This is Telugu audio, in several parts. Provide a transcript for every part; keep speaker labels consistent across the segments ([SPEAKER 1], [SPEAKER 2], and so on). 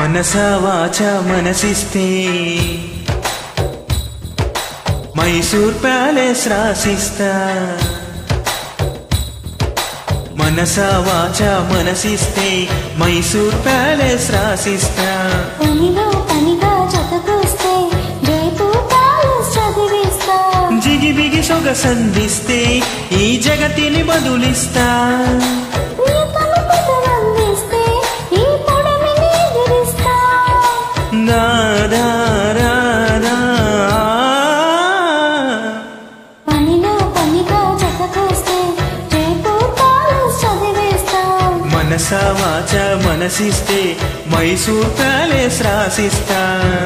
[SPEAKER 1] మనస వాచ మనసిస్తే మైసూర్ ప్యాలెస్ రాసిస్తా మనస వాచ మనసిస్తే మైసూర్ ప్యాలెస్ రాసిస్తా
[SPEAKER 2] పనిలో పనిగా జతకొస్తే జైపూర్ ప్యాలెస్ చదివిస్తా
[SPEAKER 1] జిగిబిగి సొగసందిస్తే ఈ జగతిని బదులిస్తా
[SPEAKER 2] నీ తలుపులు అందిస్తే ఈ పొడమిని ఎదిరిస్తా
[SPEAKER 1] నాదా రాదా
[SPEAKER 2] పనిలో పనిగా జతకొస్తే జైపూర్ ప్యాలెస్ చదివిస్తా
[SPEAKER 1] మనస వాచ మనసిస్తే మైసూర్ ప్యాలెస్ రాసిస్తా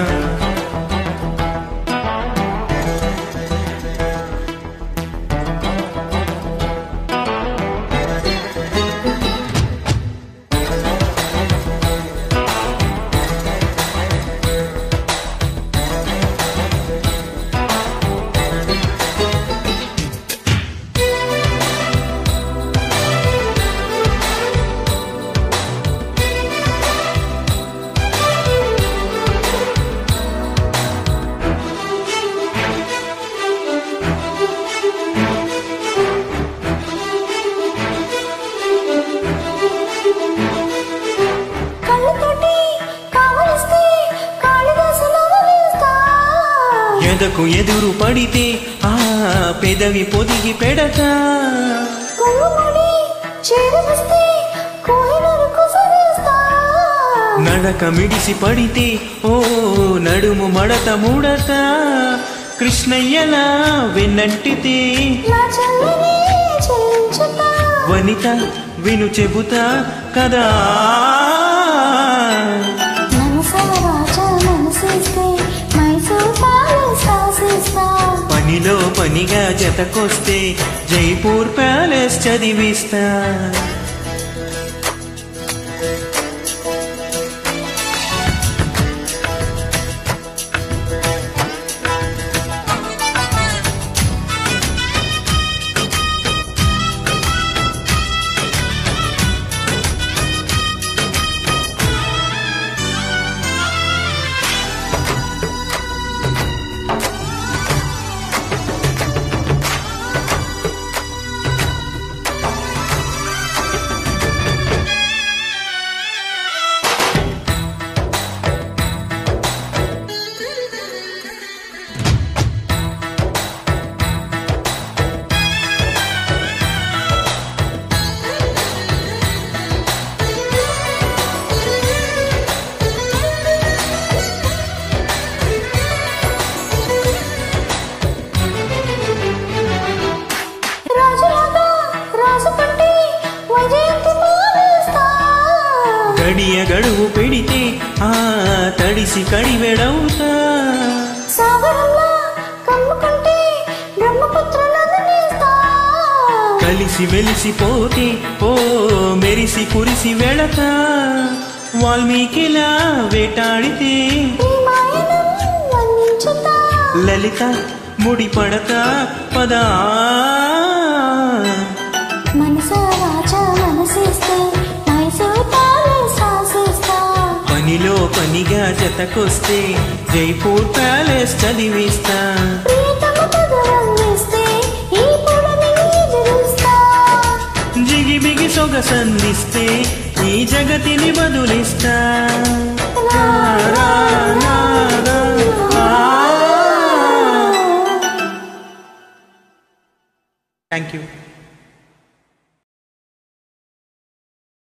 [SPEAKER 2] కళ్ళతోటి కావలిస్తే కాళిదాసులు వేస్తా
[SPEAKER 1] ఎదకు ఎదురు పడితే ఆ పెదవి పొదిగి పెడతా
[SPEAKER 2] కొంగుముడి చేరవస్తే కోహినూరుకు సరిస్తా
[SPEAKER 1] నడక మిడిసి పడితే ఓ నడుము మడత ముడత కృష్ణయ్యలా వెన్నంటితే
[SPEAKER 2] నా చల్లని చెల్లించుతా
[SPEAKER 1] వనిత విను చెబుతా కదా
[SPEAKER 2] మనసా వాచ మనసిస్తే మైసూర్ ప్యాలెస్ రాసిస్తా
[SPEAKER 1] పనిలో పనిగా జతకొస్తే జైపూర్ ప్యాలెస్ చదివిస్తా
[SPEAKER 2] రాజులాగా రాసుకుంటే వైజయంతి మానేస్తా
[SPEAKER 1] గడియ గడువు పెడితే ఆ తడిసి కడివెడవుతా
[SPEAKER 2] సాగరంలా కమ్ముకుంటే బ్రహ్మపుత్రులను నేస్తా
[SPEAKER 1] కలిసి మెలిసిపోతే ఓ మెరిసి కురిసి వెళతా వాల్మీకిలా వేటాడితే
[SPEAKER 2] నీ మాయను వర్ణించుతా
[SPEAKER 1] లలిత ముడి పడతా పదా
[SPEAKER 2] మనసా వాచ మనసిస్తే మైసూర్ ప్యాలెస్ రాసిస్తా
[SPEAKER 1] పనిలో పనిగా జతకొస్తే జైపూర్ ప్యాలెస్ చదివిస్తా
[SPEAKER 2] ప్రియతమ పదరంగిస్తే ఈ పొడమిని ఎదిరిస్తా
[SPEAKER 1] జిగిబిగి సొగసందిస్తే ఈ జగతిని బదులిస్తా
[SPEAKER 2] రా, రా, రా, రా, రా.
[SPEAKER 1] Thank you